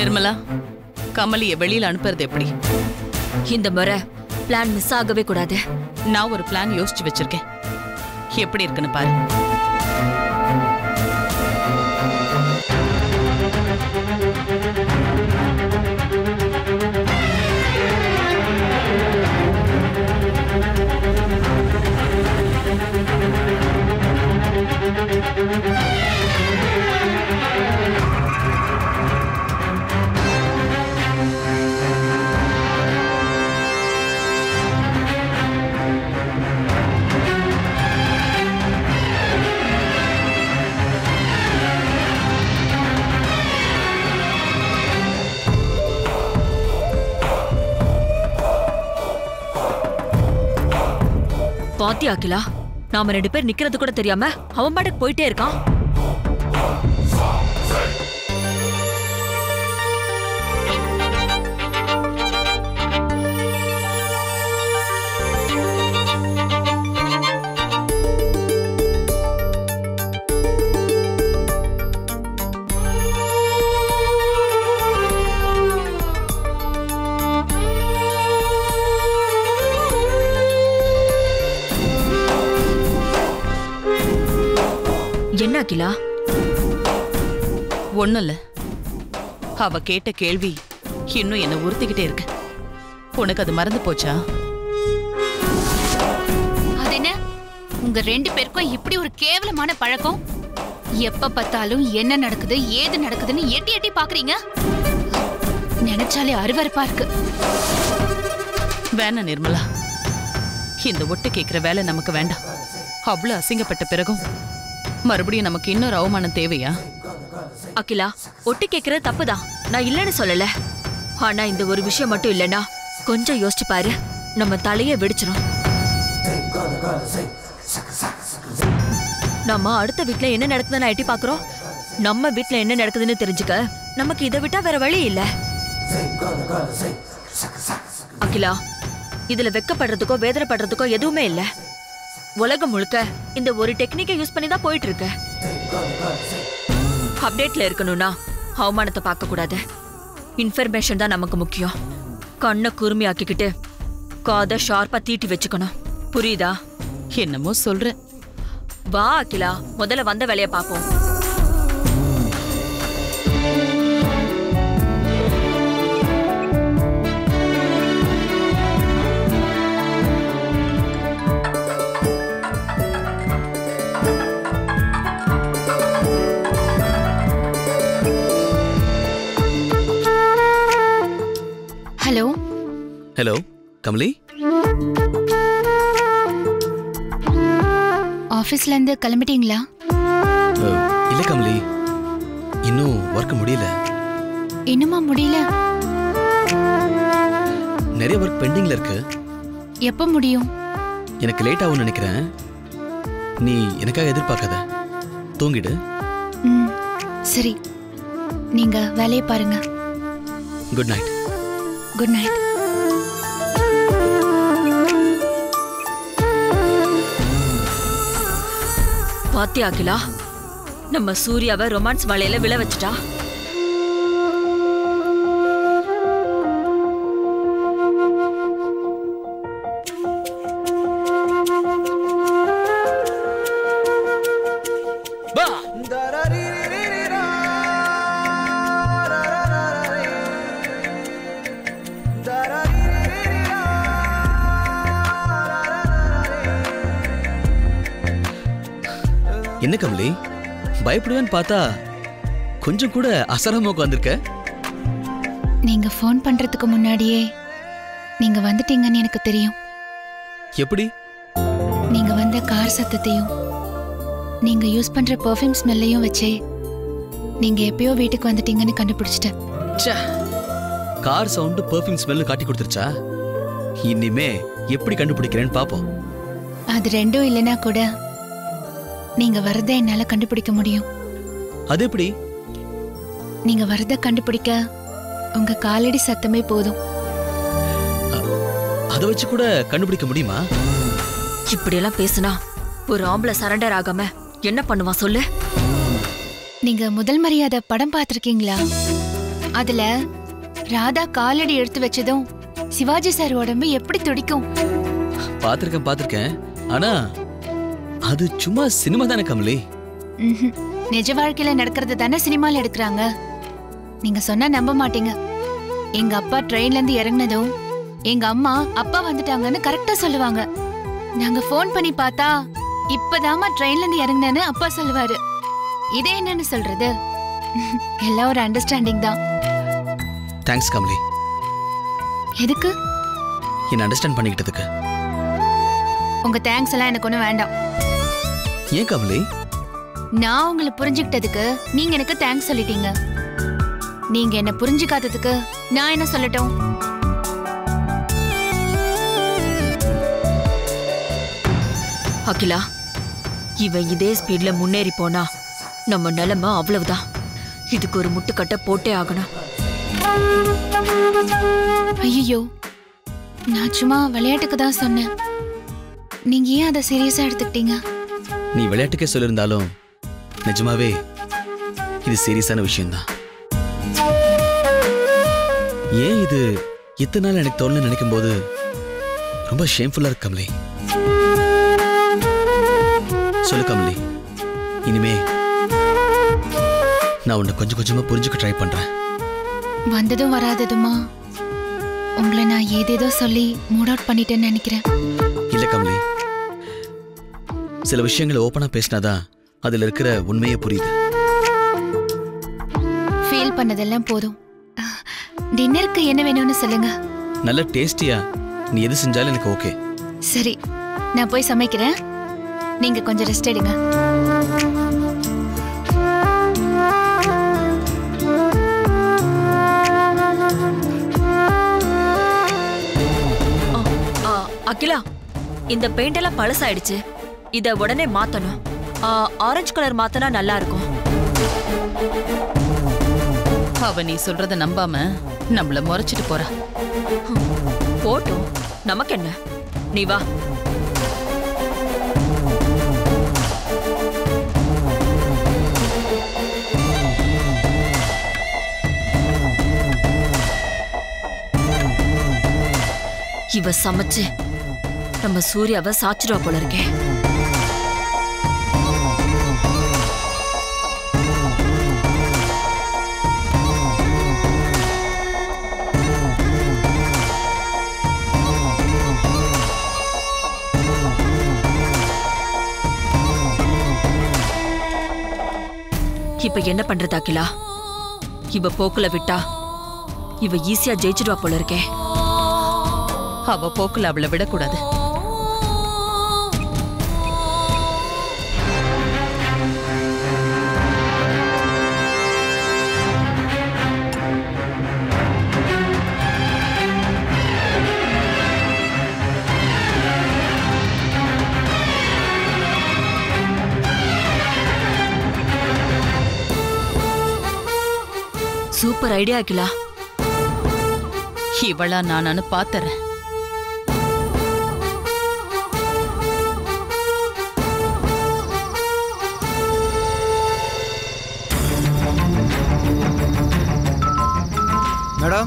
நிர்மலா கமலிய வெளியில அனுப்புறது எப்படி இந்த முறை பிளான் மிஸ் ஆகவே கூடாது நான் ஒரு பிளான் யோசிச்சு வச்சிருக்கேன் எப்படி இருக்குன்னு பாரு பாத்தி அகிலா நாம ரெண்டு பேர் நிக்கிறது கூட தெரியாம அவன் பாட்டுக்கு போயிட்டே இருக்கான் என்ன அகிலா ஒண்ணும் இல்ல அவ கேட்ட கேள்வி இன்னும் என்ன உறுத்திக்கிட்டே இருக்கு உனக்கு அது மறந்து போச்சா அது என்ன உங்க ரெண்டு பேருக்கும் இப்படி ஒரு கேவலமான பழக்கம் எப்ப பார்த்தாலும் என்ன நடக்குது ஏது நடக்குதுன்னு எட்டி எட்டி பாக்குறீங்க நினைச்சாலே அருவருப்பா இருக்கு வேணாம் நிர்மலா இந்த ஒட்டு கேட்கிற வேலை நமக்கு வேண்டாம் அவ்வளவு அசிங்கப்பட்ட பிறகும் மறுபடியும் நமக்கு இன்னொரு அவமானம் தேவையா அகிலா ஒட்டு கேக்குறது தப்புதான் நான் இல்லைன்னு சொல்லல ஆனா இந்த ஒரு விஷயம் மட்டும் இல்லனா கொஞ்சம் யோசிச்சு பாரு நம்ம தலைய வெடிச்சிரும் நம்ம அடுத்த வீட்ல என்ன நடக்குதுன்னு எட்டி பாக்குறோம் நம்ம வீட்ல என்ன நடக்குதுன்னு தெரிஞ்சுக்க நமக்கு இதை விட்டா வேற வழி இல்ல அகிலா இதுல வெக்கப்படுறதுக்கோ வேதனைப்படுறதுக்கோ எதுவுமே இல்ல உலகம் முழுக்க இந்த ஒரு டெக்னிக்கை யூஸ் பண்ணி தான் போயிட்டு இருக்கு அப்டேட்ல இருக்கணும்னா அவமானத்தை பார்க்க கூடாது இன்ஃபர்மேஷன் தான் நமக்கு முக்கியம் கண்ணை குருமி ஆக்கிக்கிட்டு காதை ஷார்ப்பா தீட்டி வச்சுக்கணும் புரியுதா என்னமோ சொல்ற வா அகிலா முதல்ல வந்த வேலைய பாப்போம் ஹலோ ஹலோ கமலி ஆபீஸ்ல இருந்து கிளம்பிட்டீங்களா அஹ், இல்ல கமலி இன்னும் ஒர்க் முடியல இன்னுமா முடியல நிறைய ஒர்க் பெண்டிங்ல இருக்கு எப்ப முடியும் எனக்கு லேட் ஆகும்னு நினைக்கிறேன் நீ எனக்காக எதிர்பார்க்காத தூங்கிடு ம் சரி நீங்க வேலையை பாருங்க குட் நைட் குட் நைட் பாத்தியா அகிலா நம்ம சூர்யாவை ரொமான்ஸ் வலையில விழ வச்சுட்டா என்ன கமலி பயப்படுவேன்னு பார்த்தா கொஞ்சம் கூட அசராம உட்காந்துருக்க நீங்க ஃபோன் பண்றதுக்கு முன்னாடியே நீங்க வந்துட்டீங்கன்னு எனக்கு தெரியும் எப்படி நீங்க வந்த கார் சத்தத்தையும் நீங்க யூஸ் பண்ற பெர்ஃப்யூம் ஸ்மெல்லையும் வச்சே நீங்க எப்பயோ வீட்டுக்கு வந்துட்டீங்கன்னு கண்டுபிடிச்சிட்டேன் ச்சே கார் சவுண்டு பெர்ஃப்யூம் ஸ்மெல்லு காட்டி கொடுத்துருச்சா இனிமே எப்படி கண்டுபிடிக்கிறேன்னு பாப்போம் அது ரெண்டும் இல்லைன்னா கூட நீங்க வரதை என்னால கண்டுபிடிக்க முடியும் அது எப்படி நீங்க வரதை கண்டுபிடிக்க உங்க காலடி சத்தமே போதும் அதை வச்சு கூட கண்டுபிடிக்க முடியுமா இப்படியெல்லாம் பேசுனா ஒரு ஆம்பளை சரண்டர் ஆகாம என்ன பண்ணுவான் சொல்லு நீங்க முதல் மரியாதை படம் பார்த்திருக்கீங்களா அதுல ராதா காலடி எடுத்து வச்சதும் சிவாஜி சார் உடம்பு எப்படி துடிக்கும் பார்த்துருக்கேன் பார்த்துருக்கேன் ஆனா அது சும்மா சினிமா தானே கமலி ம்ஹும். நிஜ வாழ்க்கையில நடக்கிறது தானே சினிமால எடுக்கிறாங்க நீங்க சொன்னா நம்ப மாட்டீங்க எங்க அப்பா ட்ரெயின்ல இருந்து இறங்குனதும் எங்க அம்மா அப்பா வந்துட்டாங்கன்னு கரெக்டா சொல்லுவாங்க நாங்க ஃபோன் பண்ணி பார்த்தா இப்பதாம்மா ட்ரெயின்ல இருந்து இறங்குனேன்னு அப்பா சொல்லுவாரு இதே என்னன்னு சொல்றது எல்லாம் ஒரு அண்டர்ஸ்டாண்டிங் தான் தேங்க்ஸ் கமலி எதுக்கு என்ன அண்டர்ஸ்டாண்ட் பண்ணிக்கிட்டதுக்கு உங்க தேங்க்ஸ் எல்லாம் எனக்கு ஒன்றும் வேண்டாம் ஏன் கமலி நான் உங்களை புரிஞ்சுக்கிட்டதுக்கு நீங்க எனக்கு தேங்க்ஸ் சொல்லிட்டீங்க நீங்க என்ன புரிஞ்சுக்காததுக்கு நான் என்ன சொல்லட்டும் அகிலா இவன் இதே ஸ்பீட்ல முன்னேறி போனா நம்ம நிலைமை அவ்வளவுதான் இதுக்கு ஒரு முட்டுக்கட்டை போட்டே ஆகணும் ஐயோ நான் சும்மா விளையாட்டுக்கு தான் சொன்னேன் நீங்க ஏன் அதை சீரியஸா எடுத்துக்கிட்டீங்க நீ விளையாட்டுக்கே சொல்லியிருந்தாலும் நிஜமாவே இது சீரியஸான விஷயம்தான் ஏன் இது இத்தனை நாள் எனக்கு தோணல நினைக்கும் போது ரொம்ப ஷேம்ஃபுல்லா இருக்கு கமலி சொல்லு கமலி இனிமே நான் உன்னை கொஞ்சம் கொஞ்சமா புரிஞ்சுக்க ட்ரை பண்றேன் வந்ததும் வராததுமா உங்களை நான் ஏதேதோ சொல்லி மூட் அவுட் பண்ணிட்டேன்னு நினைக்கிறேன் இல்ல கமலி சில விஷயங்களை ஓப்பனா பேசினாதான் அதுல இருக்கிற உண்மையே புரியுது ஃபீல் பண்ணதெல்லாம் போதும் டின்னருக்கு என்ன வேணும்னு சொல்லுங்க நல்ல டேஸ்டியா நீ எது செஞ்சாலும் எனக்கு ஓகே சரி நான் போய் சமைக்கிறேன் நீங்க கொஞ்சம் ரெஸ்ட் எடுங்க ஆ, அகிலா இந்த பெயிண்ட் எல்லாம் பழசாயிடுச்சு இத உடனே மாத்தணும் ஆரஞ்சு கலர் மாத்தினா நல்லா இருக்கும் அவ நீ சொல்றத நம்பாம நம்மள முறைச்சிட்டு போறா போட்டும் நமக்கு என்ன நீ வா இவ சமைச்சு நம்ம சூர்யாவை சாச்சிடுவா போல இருக்கே இப்ப என்ன பண்றது அகிலா இவ போக்குல விட்டா இவ ஈஸியா ஜெயிச்சிடுவா போல இருக்கே அவ போக்குல அவளை விடக்கூடாது சூப்பர் ஐடியா அகிலா இவளா நானானு பாத்துறேன் மேடம்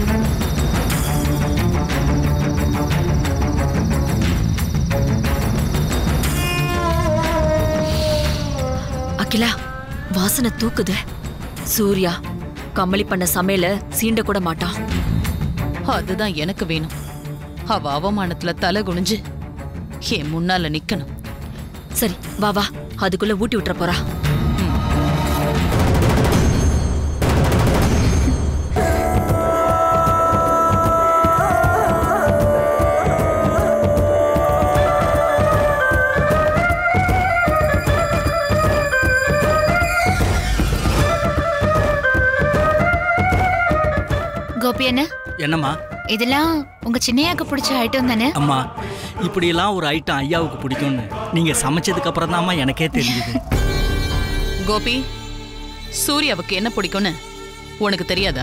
அகிலா வாசனை தூக்குது சூர்யா கமலி பண்ண சமையல சீண்ட கூட மாட்டான் அதுதான் எனக்கு வேணும் அவ அவமானத்துல தலை குனிஞ்சு என் முன்னால நிக்கணும் சரி வா வா அதுக்குள்ள ஊட்டி விட்டுற போறா கோபி என்ன என்னம்மா இதெல்லாம் உங்க சின்னையாக்கு பிடிச்ச ஐட்டம் தானே அம்மா இப்படியெல்லாம் ஒரு ஐட்டம் ஐயாவுக்கு பிடிக்கும்னு நீங்க சமைச்சதுக்கு அப்புறம் தான்மா எனக்கே தெரிஞ்சுது கோபி சூர்யாவுக்கு என்ன பிடிக்கும்னு உனக்கு தெரியாதா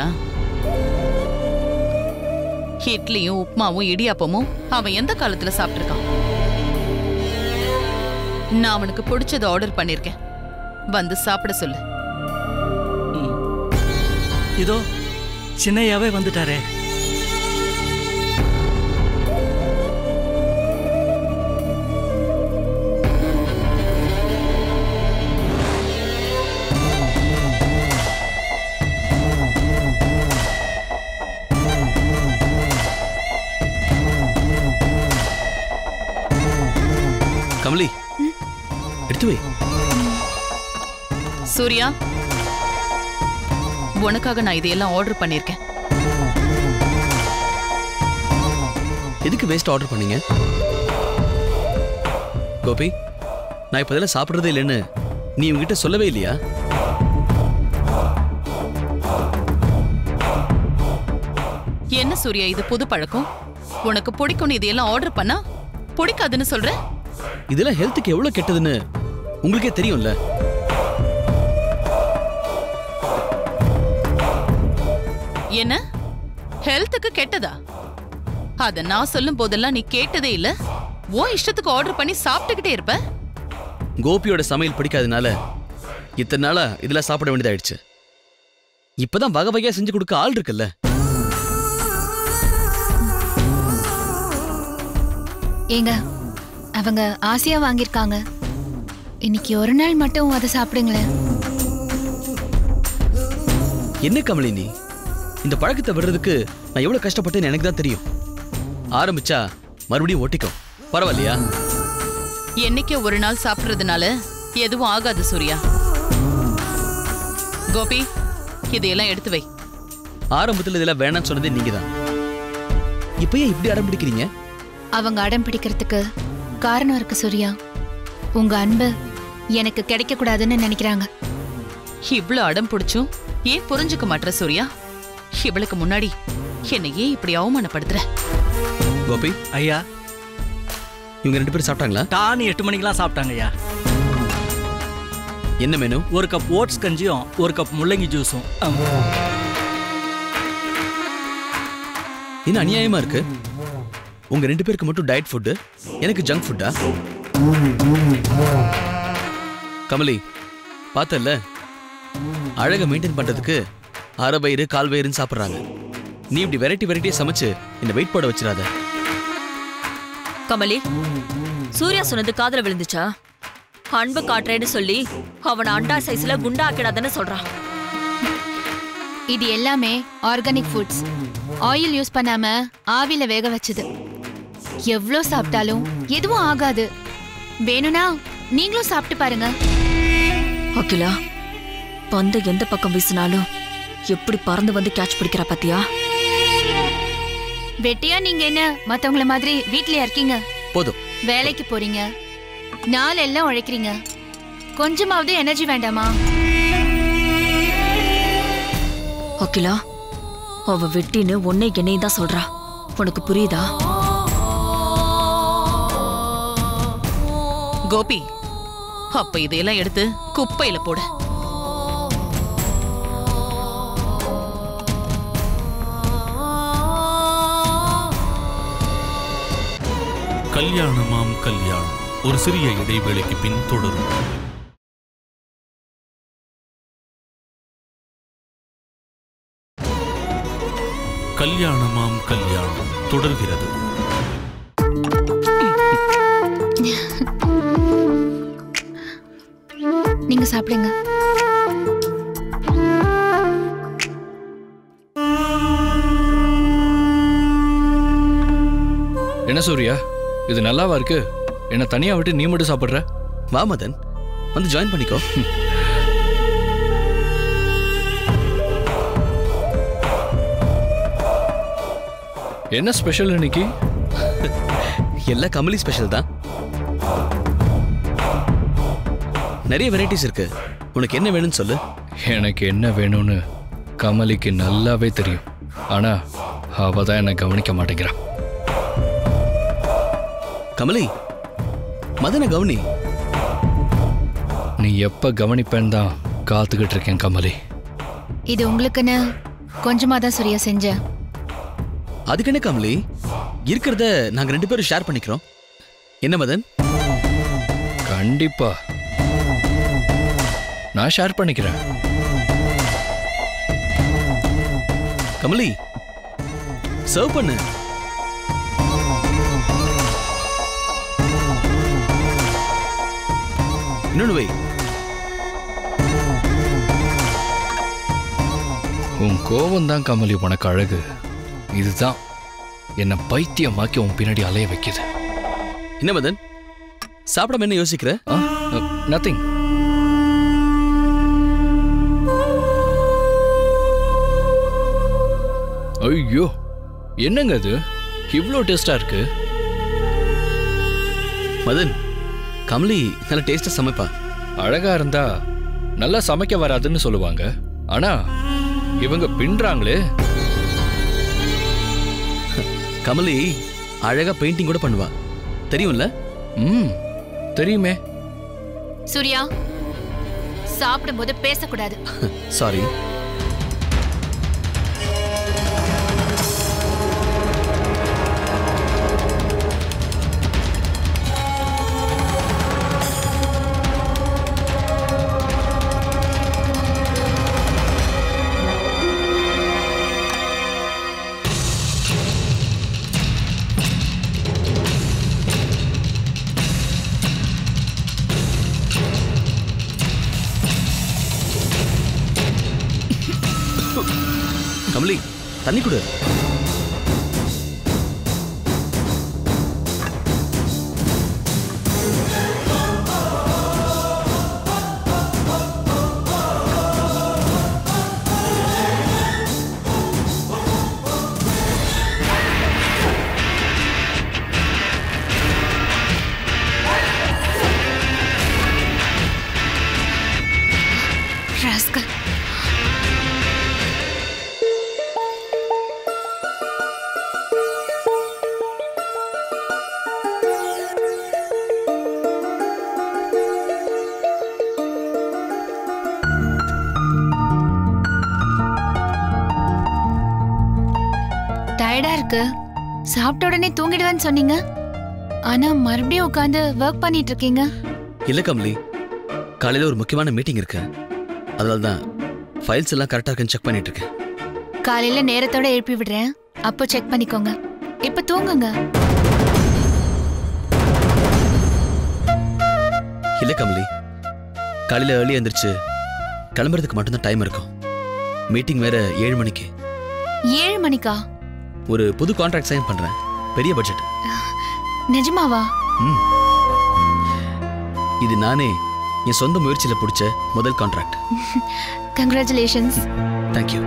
இட்லியும் உப்புமாவும் இடியாப்பமும் அவன் எந்த காலத்துல சாப்பிட்டிருக்கான் நான் அவனுக்கு பிடிச்சதை ஆர்டர் பண்ணிருக்கேன் வந்து சாப்பிட சொல்லு இதோ சின்னையாவே வந்துட்டாரே கமலி எடுத்து வை சூர்யா உனக்காக நான் இதையெல்லாம் ஆர்டர் பண்ணியிருக்கேன் எதுக்கு வேஸ்ட் ஆர்டர் பண்ணீங்க கோபி நான் இப்போ இதெல்லாம் சாப்பிட்றதே இல்லைன்னு நீ இவங்கிட்ட சொல்லவே இல்லையா என்ன சூர்யா இது புது பழக்கம் உனக்கு பிடிக்கும்னு இதையெல்லாம் ஆர்டர் பண்ணா பிடிக்காதுன்னு சொல்ற இதெல்லாம் ஹெல்த்துக்கு எவ்வளோ கெட்டதுன்னு உங்களுக்கே தெரியும்ல என்ன ஹெல்த்துக்கு கெட்டதா அத நான் சொல்லும் போதெல்லாம் நீ கேட்டதே இல்ல உன் இஷ்டத்துக்கு ஆர்டர் பண்ணி சாப்பிட்டுக்கிட்டே இருப்ப கோபியோட சமையல் பிடிக்காதனால இத்தனை நாளா இதெல்லாம் சாப்பிட வேண்டியதாயிடுச்சு இப்பதான் வகை வகையா செஞ்சு கொடுக்க ஆள் இருக்குல்ல ஏங்க அவங்க ஆசையா வாங்கியிருக்காங்க இன்னைக்கு ஒரு நாள் மட்டும் அதை சாப்பிடுங்களேன் என்ன கமலி நீ இந்த பழக்கத்தை விடுறதுக்கு நான் எவ்வளவு கஷ்டப்பட்டேன்னு எனக்கு தான் தெரியும் ஆரம்பிச்சா மறுபடியும் ஒட்டிக்கும் பரவாயில்லையா என்னைக்கே ஒரு நாள் சாப்பிடுறதுனால எதுவும் ஆகாது சூர்யா கோபி இதையெல்லாம் எடுத்து வை ஆரம்பத்துல இதெல்லாம் வேணாம்னு சொன்னதே நீங்க தான் இப்ப ஏன் இப்படி அடம் பிடிக்கிறீங்க அவங்க அடம் பிடிக்கிறதுக்கு காரணம் இருக்கு சூர்யா உங்க அன்பு எனக்கு கிடைக்க கூடாதுன்னு நினைக்கிறாங்க இவ்ளோ அடம் பிடிச்சும் ஏன் புரிஞ்சுக்க மாட்ற சூர்யா இவளுக்கு முன்னாடி என்னை ஏன் இப்படி அவமானப்படுத்துற கோபி ஐயா இவங்க ரெண்டு பேரும் சாப்பிட்டாங்களா டானி எட்டு மணிக்கெல்லாம் சாப்பிட்டாங்க ஐயா என்ன மெனு ஒரு கப் ஓட்ஸ் கஞ்சியும் ஒரு கப் முள்ளங்கி ஜூஸும் ஆம். என்ன அநியாயமா இருக்கு உங்க ரெண்டு பேருக்கு மட்டும் டயட் ஃபுட்டு எனக்கு ஜங்க் ஃபுட்டா கமலி பார்த்தல்ல அழகை மெயின்டைன் பண்றதுக்கு அரை வயிறு கால் வயிறுன்னு சாப்பிட்றாங்க நீ இப்படி வெரைட்டி வெரைட்டியா சமைச்சு இந்த வெயிட் போட வச்சிடாத கமலி சூர்யா சொன்னது காதுல விழுந்துச்சா அன்பு காட்டுறேன்னு சொல்லி அவனை அண்டா சைஸ்ல குண்டா ஆக்கிடாதன்னு சொல்றான் இது எல்லாமே ஆர்கானிக் ஃபுட்ஸ் ஆயில் யூஸ் பண்ணாம ஆவியில வேக வச்சது எவ்வளோ சாப்பிட்டாலும் எதுவும் ஆகாது வேணும்னா நீங்களும் சாப்பிட்டு பாருங்க அகிலா பந்து எந்த பக்கம் வீசினாலும் எப்படி பறந்து வந்து கேட்ச் பிடிக்கிறா பாத்தியா வெட்டியா நீங்க என்ன மத்தவங்கள மாதிரி வீட்லயா இருக்கீங்க போதும் வேலைக்கு போறீங்க நாள் எல்லாம் உழைக்கிறீங்க கொஞ்சமாவது எனர்ஜி வேண்டாமா அகிலா அவ வெட்டின்னு உன்னை என்னையும் தான் சொல்றா உனக்கு புரியுதா கோபி அப்ப இதையெல்லாம் எடுத்து குப்பையில போடு கல்யாணமாம் கல்யாணம் ஒரு சிறிய இடைவேளைக்கு பின் தொடரும் கல்யாணமாம் கல்யாணம் தொடர்கிறது நீங்க சாப்பிடுங்க என்ன சூர்யா இது நல்லாவா இருக்கு என்ன தனியா விட்டு நீ மட்டும் சாப்பிடுற வா மதன் வந்து ஜாயின் பண்ணிக்கோ என்ன ஸ்பெஷல் இன்னைக்கு எல்லாம் கமலி ஸ்பெஷல் தான் நிறைய வெரைட்டிஸ் இருக்கு உனக்கு என்ன வேணும்னு சொல்லு எனக்கு என்ன வேணும்னு கமலிக்கு நல்லாவே தெரியும் ஆனா அவ தான் என்னை கவனிக்க மாட்டேங்கிறா கமலி மதனை கவுனி நீ எப்ப கவனிப்பேன்னு தான் காத்துக்கிட்டு இருக்கேன் கமலி இது உங்களுக்குன்னு கொஞ்சமா தான் சூர்யா செஞ்சேன் அதுக்கு என்ன கமலி இருக்கிறத நாங்க ரெண்டு பேரும் ஷேர் பண்ணிக்கிறோம் என்ன மதன் கண்டிப்பா நான் ஷேர் பண்ணிக்கிறேன் கமலி சர்வ் பண்ணு இன்னொன்னு வை உன் கோபம் தான் கமலி உனக்கு அழகு இதுதான் என்னை பைத்தியமாக்கி உன் பின்னாடி அலைய வைக்குது என்ன மதன் சாப்பிடாம என்ன யோசிக்கிற ஆ நத்திங் ஐயோ என்னங்க அது இவ்வளோ டேஸ்டா இருக்கு மதன் கமலி நல்ல டேஸ்டா சமைப்பா அழகா இருந்தா நல்லா சமைக்க வராதுன்னு சொல்லுவாங்க ஆனா இவங்க பின்றாங்களே கமலி அழகா பெயிண்டிங் கூட பண்ணுவா தெரியும்ல ம் தெரியுமே சூர்யா சாப்பிடும்போது பேசக்கூடாது சாரி கமலி தண்ணி கொடு ராஸ்கல் டயர்டா இருக்கு சாப்பிட்ட உடனே தூங்கிடுவேன்னு சொன்னீங்க ஆனா மறுபடியும் உட்காந்து ஒர்க் பண்ணிட்டு இருக்கீங்க இல்ல கமலி காலையில ஒரு முக்கியமான மீட்டிங் இருக்கு அதனால தான் ஃபைல்ஸ் எல்லாம் கரெக்டா இருக்குன்னு செக் பண்ணிட்டு இருக்கேன் காலையில நேரத்தோட எழுப்பி விடுறேன் அப்போ செக் பண்ணிக்கோங்க இப்ப தூங்குங்க இல்ல கமலி காலையில ஏர்லி எந்திரிச்சு கிளம்புறதுக்கு மட்டும்தான் டைம் இருக்கும் மீட்டிங் வேற ஏழு மணிக்கு ஏழு மணிக்கா ஒரு புது கான்ட்ராக்ட் சைன் பண்றேன் பெரிய பட்ஜெட் நிஜமாவா ம். இது நானே என் சொந்த முயற்சியில பிடிச்ச முதல் கான்ட்ராக்ட் கங்க்ராச்சுலேஷன்ஸ் தேங்க்யூ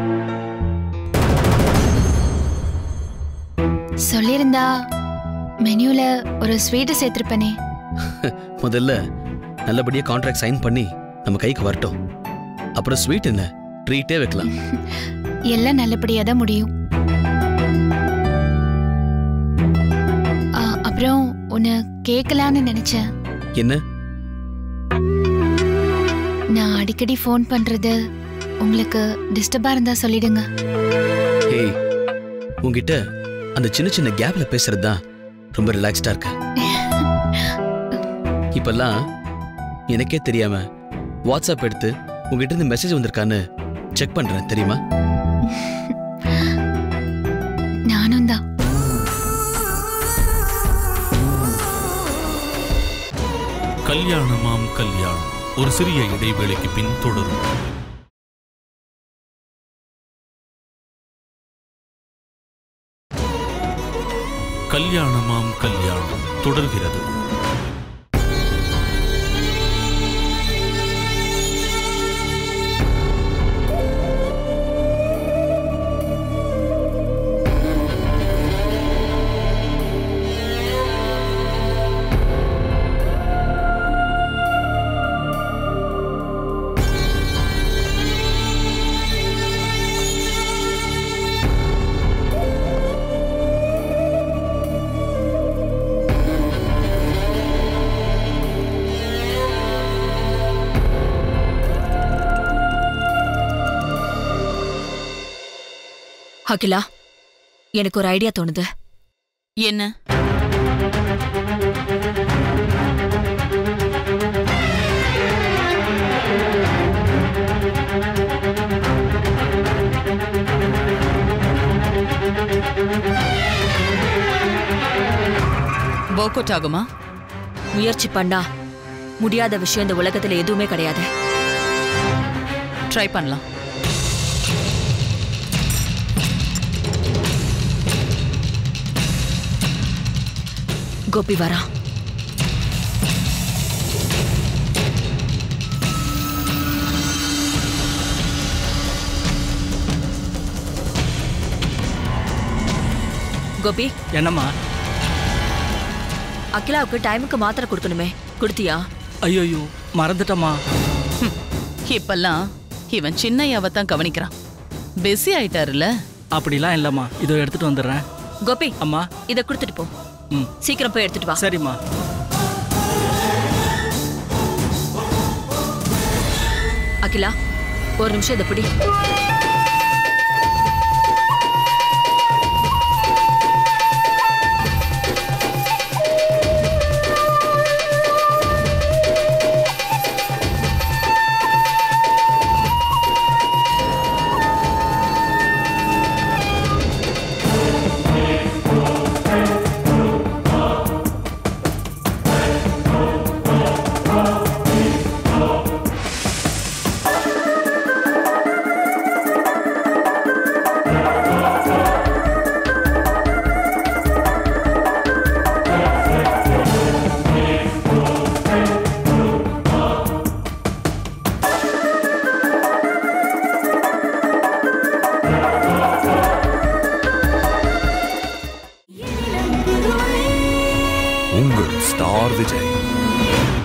சொல்லியிருந்தா மெனுல ஒரு ஸ்வீட் சேர்த்திருப்பனே முதல்ல நல்லபடியா கான்ட்ராக்ட் சைன் பண்ணி நம்ம கைக்கு வரட்டும் அப்புறம் ஸ்வீட் என்ன ட்ரீட்டே வைக்கலாம் எல்லாம் நல்லபடியா தான் முடியும் ஆ, அப்புறம் உன்னை கேட்கலான்னு நினைச்சேன் என்ன நான் அடிக்கடி ஃபோன் பண்றது உங்களுக்கு டிஸ்டர்பா இருந்தா சொல்லிடுங்க ஏய் உன்கிட்ட அந்த சின்ன சின்ன கேப்ல பேசுறது தான் ரொம்ப ரிலாக்ஸ்டா இருக்கு இப்பெல்லாம் எனக்கே தெரியாம வாட்ஸ்அப் எடுத்து உங்ககிட்ட இருந்து மெசேஜ் வந்திருக்கான்னு செக் பண்றேன் தெரியுமா நானும் தான் கல்யாணமாம் கல்யாணம் ஒரு சிறிய இடைவேளைக்கு பின் தொடரும் கல்யாணமாம் கல்யாணம் தொடர்கிறது அகிலா எனக்கு ஒரு ஐடியா தோணுது என்ன ஒர்க் அவுட் ஆகுமா முயற்சி பண்ணா முடியாத விஷயம் இந்த உலகத்துல எதுவுமே கிடையாது ட்ரை பண்ணலாம் கோபி வரான் கோபி என்னம்மா அகிலாவுக்கு டைமுக்கு மாத்திரை கொடுக்கணுமே கொடுத்தியா ஐயோயோ மறந்துட்டம்மா இப்பெல்லாம் இவன் சின்னையாவை தான் கவனிக்கிறான் பிஸி ஆயிட்டாருல்ல அப்படிலாம் இல்லைம்மா இதோ எடுத்துட்டு வந்துடுறேன் கோபி அம்மா இத கொடுத்துட்டு போ ம் சீக்கிரம் போய் எடுத்துட்டு வா சரிம்மா அகிலா ஒரு நிமிஷம் இதை பிடி உங்கள் ஸ்டார் விஜய்